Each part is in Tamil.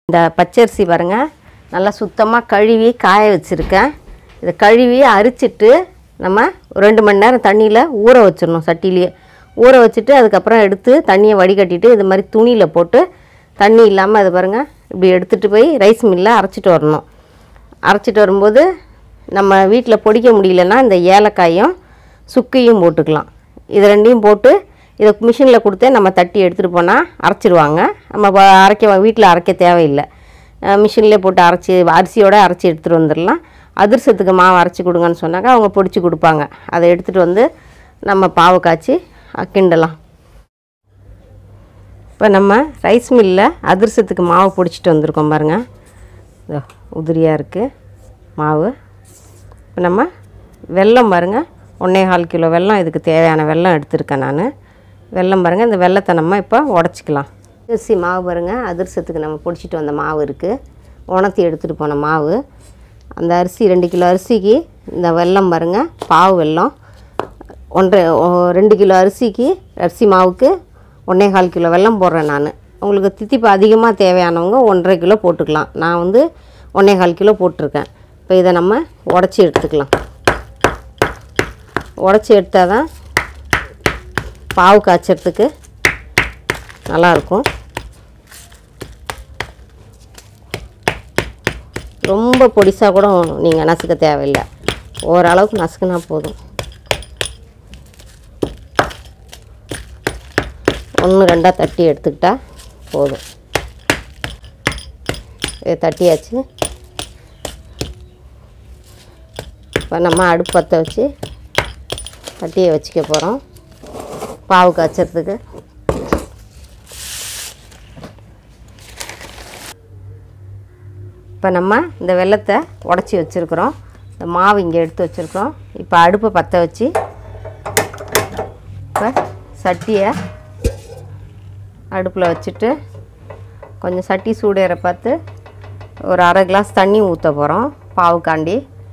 இந்த பச்சரிசி பாருங்கள் நல்லா சுத்தமாக கழுவி காய வச்சுருக்கேன் இதை கழுவி அரிச்சிட்டு நம்ம ஒரு ரெண்டு மணி நேரம் தண்ணியில் ஊற வச்சிடணும் சட்டிலேயே ஊற வச்சுட்டு அதுக்கப்புறம் எடுத்து தண்ணியை வடிகட்டிட்டு இது மாதிரி துணியில் போட்டு தண்ணி இல்லாமல் அது பாருங்கள் இப்படி எடுத்துகிட்டு போய் ரைஸ் மில்லில் அரைச்சிட்டு வரணும் அரைச்சிட்டு வரும்போது நம்ம வீட்டில் பொடிக்க முடியலன்னா இந்த ஏலக்காயும் சுக்கையும் போட்டுக்கலாம் இது ரெண்டையும் போட்டு இதை மிஷினில் கொடுத்தே நம்ம தட்டி எடுத்துகிட்டு போனால் அரைச்சிருவாங்க நம்ம வ- அரைக்க வீட்டில் அரைக்க தேவையில்லை மிஷினில் போட்டு அரைச்சி அரிசியோட அரைச்சி எடுத்துகிட்டு வந்துடலாம் அதிர்சத்துக்கு மாவு அரைச்சி கொடுங்கன்னு சொன்னாக்கா அவங்க பொடிச்சு கொடுப்பாங்க அதை எடுத்துகிட்டு வந்து நம்ம பாவு காய்ச்சி அஹ், கிண்டலாம் இப்போ நம்ம ரைஸ் மில்லில் அதிர்சத்துக்கு மாவு பொடிச்சிட்டு வந்திருக்கோம் பாருங்கள் இதோ உதிரியாக இருக்குது மாவு இப்போ நம்ம வெல்லம் பாருங்கள் ஒன்றே கால் கிலோ வெல்லம் இதுக்கு தேவையான வெல்லம் எடுத்திருக்கேன் நான் வெல்லம் பாருங்கள் இந்த வெல்லத்தை நம்ம இப்போ உடச்சிக்கலாம் அரிசி மாவு பாருங்கள் அதிர்சத்துக்கு நம்ம பொடிச்சிட்டு வந்த மாவு இருக்குது உணர்த்தி எடுத்துகிட்டு போன மாவு அந்த அரிசி ரெண்டு கிலோ அரிசிக்கு இந்த வெல்லம் பாருங்கள் பாவு வெல்லம் ஒன்றரை ஓ- ரெண்டு கிலோ அரிசிக்கு அரிசி மாவுக்கு ஒன்றே கால் கிலோ வெல்லம் போடுறேன் நான் உங்களுக்கு தித்திப்பு அதிகமாக தேவையானவங்க ஒன்றரை கிலோ போட்டுக்கலாம் நான் வந்து ஒன்றே கால் கிலோ போட்டிருக்கேன் இப்போ இதை நம்ம உடச்சி எடுத்துக்கலாம் உடச்சி எடுத்தால் தான் பாவு காய்ச்சறதுக்கு நல்லாயிருக்கும் ரொம்ப பொடிசாக கூட நீங்கள் நசுக்க தேவையில்லை ஓரளவுக்கு நசுக்குனா போதும் ஒன்று ரெண்டாக தட்டி எடுத்துக்கிட்டா போதும் இதை தட்டியாச்சு இப்போ நம்ம அடுப்பு பற்ற வச்சு தட்டியை வச்சுக்க போகிறோம் பாவு காய்ச்சறதுக்கு இப்போ நம்ம இந்த வெல்லத்தை உடச்சி வச்சுருக்குறோம் இந்த மாவு இங்கே எடுத்து வச்சுருக்கோம் இப்போ அடுப்பை பற்ற வச்சு இப்போ சட்டியை அடுப்பில் வச்சுட்டு கொஞ்சம் சட்டி சூடேற பார்த்து ஒரு அரை கிளாஸ் தண்ணி ஊற்ற போகிறோம் பாவுக்காண்டி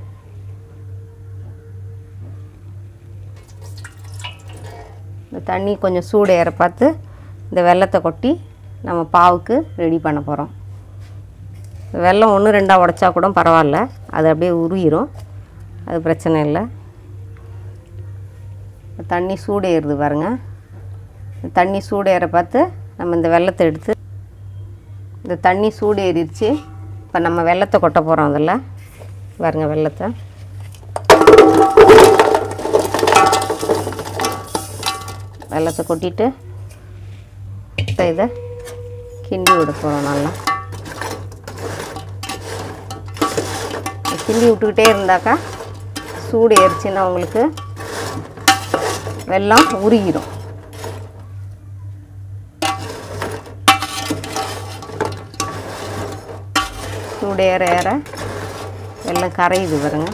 இந்த தண்ணி கொஞ்சம் சூடேற பார்த்து இந்த வெல்லத்தை கொட்டி நம்ம பாவுக்கு ரெடி பண்ண போகிறோம் வெல்லம் ஒன்று ரெண்டாக உடச்சா கூட பரவாயில்ல அது அப்படியே உருகிரும் அது பிரச்சனை இல்லை தண்ணி சூடேறுது பாருங்க இந்த தண்ணி சூடேற பார்த்து நம்ம இந்த வெல்லத்தை எடுத்து இந்த தண்ணி சூடேறிடுச்சு இப்போ நம்ம வெல்லத்தை கொட்ட போகிறோம் அதில் பாருங்க வெல்லத்தை வெல்லத்தை கொட்டிட்டு இப்போ இதை கிண்டி விட போகிறோம் நல்லா கிண்டி விட்டுக்கிட்டே இருந்தாக்கா சூடு ஏறிச்சுன்னா உங்களுக்கு வெல்லம் உருகிடும் சூடு ஏற ஏற வெல்லம் கரையுது பாருங்க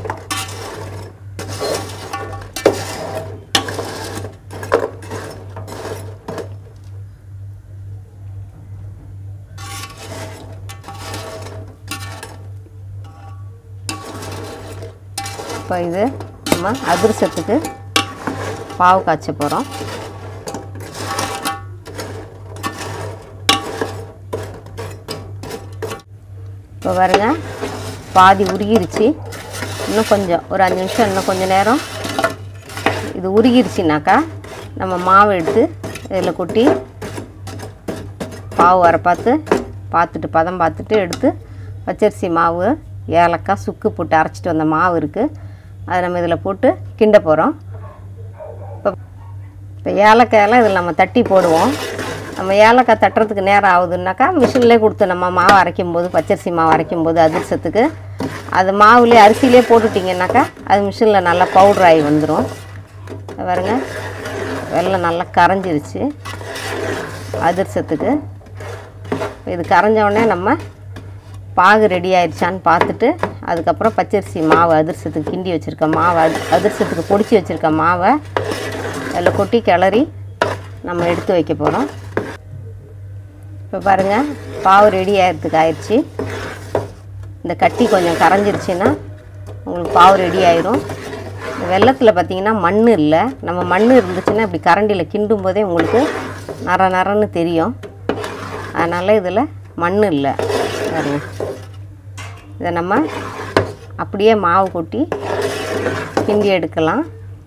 இப்போ இது நம்ம அதிர்சத்துக்கு பாவு காய்ச்ச போகிறோம் இப்போ பாருங்க பாதி உருகிருச்சு இன்னும் கொஞ்சம் ஒரு அஞ்சு நிமிஷம் இன்னும் கொஞ்சம் நேரம் இது உருகிருச்சுனாக்கா நம்ம மாவு எடுத்து இதில் கொட்டி பாவு வர பார்த்து பார்த்துட்டு பதம் பார்த்துட்டு எடுத்து பச்சரிசி மாவு ஏலக்காய் சுக்கு போட்டு அரைச்சிட்டு வந்த மாவு இருக்குது அதை நம்ம இதில் போட்டு கிண்ட போகிறோம் இப்போ இப்போ ஏலக்காயெல்லாம் இதில் நம்ம தட்டி போடுவோம் நம்ம ஏலக்காய் தட்டுறதுக்கு நேரம் ஆகுதுன்னாக்கா மிஷின்லேயே கொடுத்து நம்ம மாவு அரைக்கும் போது பச்சரிசி மாவு அரைக்கும் போது அதிர்சத்துக்கு அது மாவுலேயே அரிசியிலே போட்டுட்டிங்கன்னாக்கா அது மிஷினில் நல்லா பவுட்ரு ஆகி வந்துடும் பாருங்க வெள்ளம் நல்லா கரைஞ்சிருச்சு அதிர்சத்துக்கு இது கரைஞ்ச உடனே நம்ம பாகு ரெடி ஆயிடுச்சான்னு பார்த்துட்டு அதுக்கப்புறம் பச்சரிசி மாவு அதிர்சத்துக்கு கிண்டி வச்சுருக்க மாவை அது- அதிர்சத்துக்கு பொடிச்சு வச்சுருக்க மாவை அதில் கொட்டி கிளறி நம்ம எடுத்து வைக்க போகிறோம் இப்போ பாருங்கள் பாவு ரெடி ஆகிறதுக்கு ஆயிடுச்சு இந்த கட்டி கொஞ்சம் கரைஞ்சிருச்சுன்னா உங்களுக்கு பாவு ரெடி ஆயிரும் இந்த வெள்ளத்தில் பார்த்தீங்கன்னா மண் இல்லை நம்ம மண் இருந்துச்சுன்னா இப்படி கரண்டியில் கிண்டும் போதே உங்களுக்கு நர நரன்னு தெரியும் அதனால் இதில் மண் இல்லை பாருங்க இதை நம்ம அப்படியே மாவு கொட்டி கிண்டி எடுக்கலாம்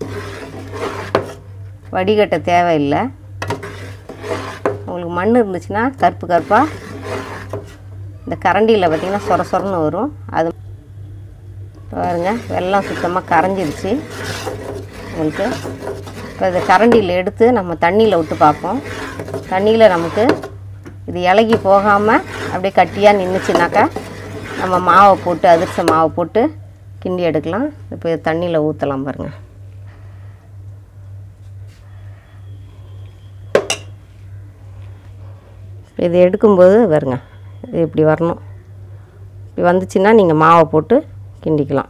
வடிகட்ட தேவையில்லை உங்களுக்கு மண் இருந்துச்சுன்னா கருப்பு கருப்பாக இந்த கரண்டியில் பார்த்திங்கன்னா சொர சொரன்னு வரும் அது பாருங்க வெள்ளம் சுத்தமாக கரைஞ்சிருச்சு உங்களுக்கு இப்போ இதை கரண்டியில் எடுத்து நம்ம தண்ணியில் விட்டு பார்ப்போம் தண்ணியில் நமக்கு இது இலகி போகாமல் அப்படியே கட்டியாக நின்றுச்சுனாக்கா நம்ம மாவை போட்டு அதிர்ச மாவை போட்டு கிண்டி எடுக்கலாம் இப்போ இது தண்ணியில் ஊற்றலாம் பாருங்கள் இது எடுக்கும்போது வருங்க இது இப்படி வரணும் இப்படி வந்துச்சுன்னா நீங்கள் மாவை போட்டு கிண்டிக்கலாம்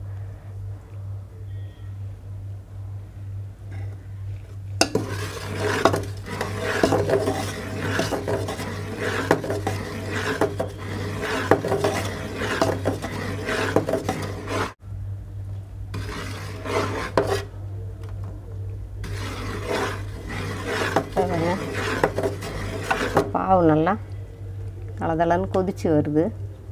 பாருங்க பாவு நல்லா கலதலன்னு கொதிச்சு வருது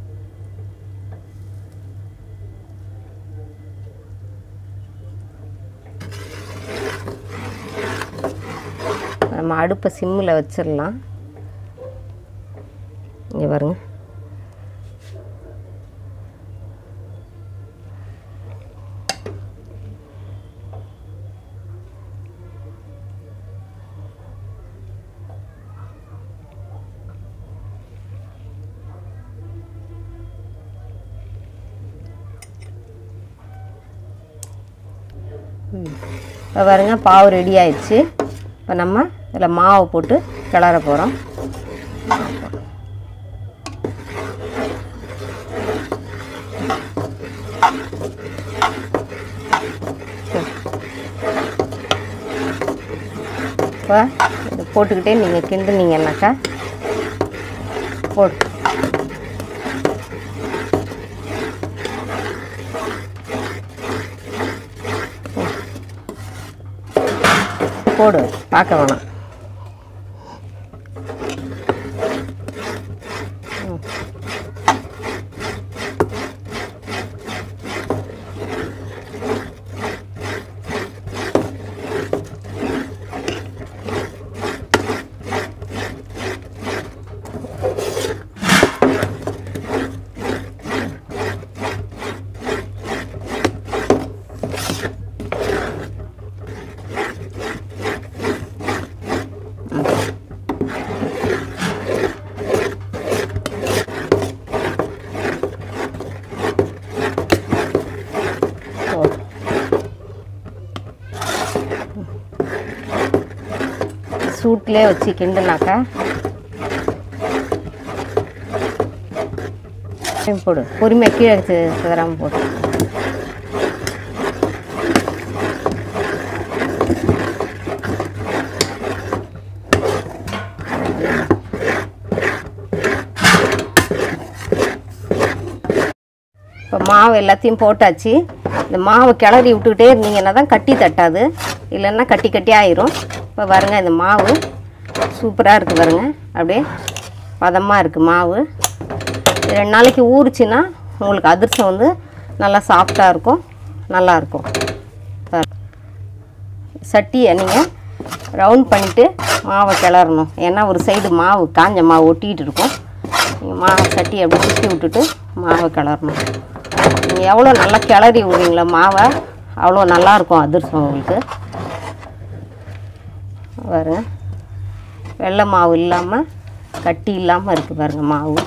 நம்ம அடுப்பை சிம்மில் வச்சிடலாம் இங்கே பாருங்க இப்போ பாருங்க பாவு ரெடி ஆயிடுச்சு இப்போ நம்ம இதில் மாவை போட்டு கிளற போகிறோம் இப்போ இது போட்டுக்கிட்டே நீங்கள் கிண்டுனீங்கன்னாக்கா போட்டு போடு பார்க்க வேணாம் ம். போடு. சூட்லேயே வச்சு கிண்டுனாக்கா போடு பொறுமையாக கீழே சி- சிதறாம போடு இப்போ மாவு எல்லாத்தையும் போட்டாச்சு இந்த மாவு கிளறி விட்டுக்கிட்டே இருந்தீங்கன்னா தான் கட்டி தட்டாது இல்லைன்னா கட்டி கட்டி ஆயிரும் இப்போ பாருங்க இந்த மாவு சூப்பராக இருக்குது பாருங்க அப்படியே பதமாக இருக்குது மாவு இது ரெண்டு நாளைக்கு ஊறுச்சுன்னா உங்களுக்கு அதிர்சம் வந்து நல்லா சாஃப்டாக இருக்கும் நல்லாயிருக்கும் சட்டியை நீங்கள் ரவுண்ட் பண்ணிவிட்டு மாவை கிளறணும் ஏன்னா ஒரு சைடு மாவு காஞ்ச மாவு ஒட்டிகிட்டு இருக்கும் நீங்கள் மாவு சட்டியை அப்படி சுற்றி விட்டுட்டு மாவை கிளறணும் நீங்கள் எவ்வளோ நல்லா கிளறி விடுறீங்களோ மாவை அவ்வளோ நல்லாயிருக்கும் அதிர்சம் உங்களுக்கு பாருங்க வெள்ளை மாவு இல்லாமல் கட்டி இல்லாமல் இருக்குது பாருங்க மாவு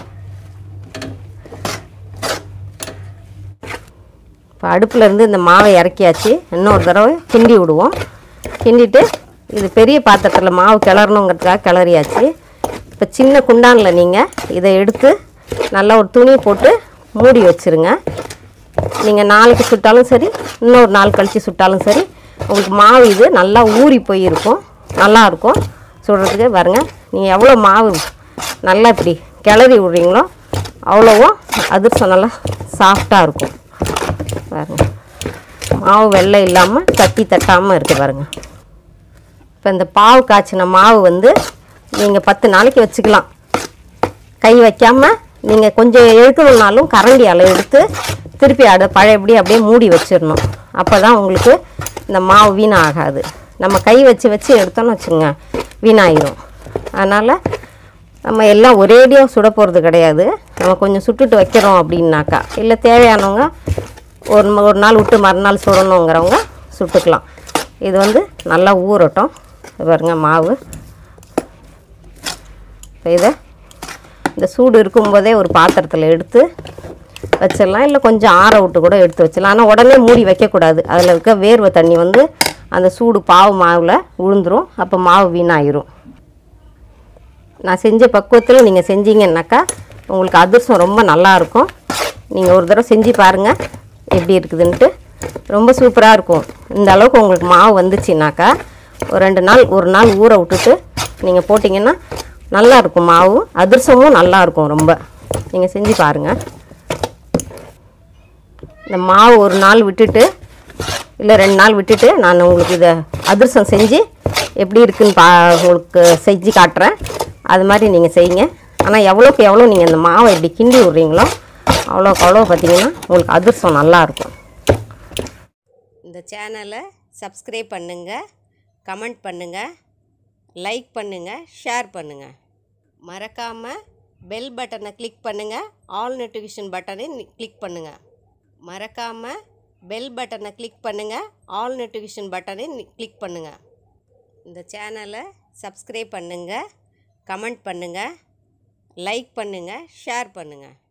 இப்போ அடுப்புல இருந்து இந்த மாவை இறக்கியாச்சு இன்னொரு தடவை கிண்டி விடுவோம் கிண்டிட்டு இது பெரிய பாத்திரத்தில் மாவு கிளறணுங்கிறதுக்காக கிளறியாச்சு இப்போ சின்ன குண்டானில் நீங்கள் இதை எடுத்து நல்லா ஒரு துணி போட்டு மூடி வச்சுருங்க நீங்கள் நாளைக்கு சுட்டாலும் சரி இன்னொரு நாள் கழித்து சுட்டாலும் சரி உங்களுக்கு மாவு இது நல்லா ஊறி போய் இருக்கும் நல்லா இருக்கும் சுடுறதுக்கு பாருங்க நீங்கள் எவ்வளோ மாவு நல்லா இப்படி கிளறி விட்றீங்களோ அவ்வளோவும் அதிர்சம் நல்லா சாஃப்டாக இருக்கும் பாருங்க மாவு வெள்ளை இல்லாமல் தட்டி தட்டாமல் இருக்குது பாருங்க இப்போ இந்த பாவு காய்ச்சின மாவு வந்து நீங்கள் பத்து நாளைக்கு வச்சுக்கலாம் கை வைக்காமல் நீங்கள் கொஞ்சம் எடுக்கணுன்னாலும் கரண்டியால் எடுத்து திருப்பி அதை பழையபடி அப்படியே மூடி வச்சிடணும் அப்போ தான் உங்களுக்கு இந்த மாவு வீணாகாது நம்ம கை வச்சு வச்சு எடுத்தோம்னு வச்சுங்க வீணாயிரும் அதனால் நம்ம எல்லாம் ஒரேடியாக சுட போகிறது கிடையாது நம்ம கொஞ்சம் சுட்டுட்டு வைக்கிறோம் அப்படின்னாக்கா இல்லை தேவையானவங்க ஒரு ம- ஒரு நாள் விட்டு மறுநாள் சுடணுங்கிறவங்க சுட்டுக்கலாம் இது வந்து நல்லா ஊறட்டும் இது பாருங்க மாவு இப்போ இதை இந்த சூடு இருக்கும்போதே ஒரு பாத்திரத்தில் எடுத்து வச்சிடலாம் இல்லை கொஞ்சம் ஆற விட்டு கூட எடுத்து வச்சிடலாம் ஆனால் உடனே மூடி வைக்கக்கூடாது அதில் இருக்க வேர்வை தண்ணி வந்து அந்த சூடு பாவு மாவில் விழுந்துரும் அப்போ மாவு வீணாயிரும் நான் செஞ்ச பக்குவத்தில் நீங்கள் செஞ்சீங்கன்னாக்கா உங்களுக்கு அதிர்சம் ரொம்ப நல்லா இருக்கும் நீங்கள் ஒரு தடவை செஞ்சு பாருங்கள் எப்படி இருக்குதுன்ட்டு ரொம்ப சூப்பராக இருக்கும் இந்த அளவுக்கு உங்களுக்கு மாவு வந்துச்சுனாக்கா ஒரு ரெண்டு நாள் ஒரு நாள் ஊற விட்டுட்டு நீங்கள் போட்டிங்கன்னா நல்லா இருக்கும் மாவு அதிர்சமும் நல்லா இருக்கும் ரொம்ப நீங்கள் செஞ்சு பாருங்கள் இந்த மாவு ஒரு நாள் விட்டுட்டு இல்லை ரெண்டு நாள் விட்டுட்டு நான் உங்களுக்கு இதை அதிரசம் செஞ்சு எப்படி இருக்குன்னு பா உங்களுக்கு செஞ்சு காட்டுறேன் அது மாதிரி நீங்கள் செய்யுங்க ஆனால் எவ்வளோக்கு எவ்வளோ நீங்கள் இந்த மாவை இப்படி கிண்டி விட்றீங்களோ அவ்வளோக்கு அவ்வளோ பார்த்தீங்கன்னா உங்களுக்கு அதிரசம் நல்லாயிருக்கும் இந்த சேனலை சப்ஸ்கிரைப் பண்ணுங்கள் கமெண்ட் பண்ணுங்கள் லைக் பண்ணுங்கள் ஷேர் பண்ணுங்கள் மறக்காமல் பெல் பட்டனை கிளிக் பண்ணுங்கள் ஆல் நோட்டிஃபிகேஷன் பட்டனை கிளிக் பண்ணுங்கள் மறக்காமல் பெல் பட்டனை கிளிக் பண்ணுங்கள் ஆல் நோட்டிஃபிகேஷன் பட்டனை கிளிக் பண்ணுங்கள் இந்த சேனலை சப்ஸ்கிரைப் பண்ணுங்கள் கமெண்ட் பண்ணுங்கள் லைக் பண்ணுங்கள் ஷேர் பண்ணுங்கள்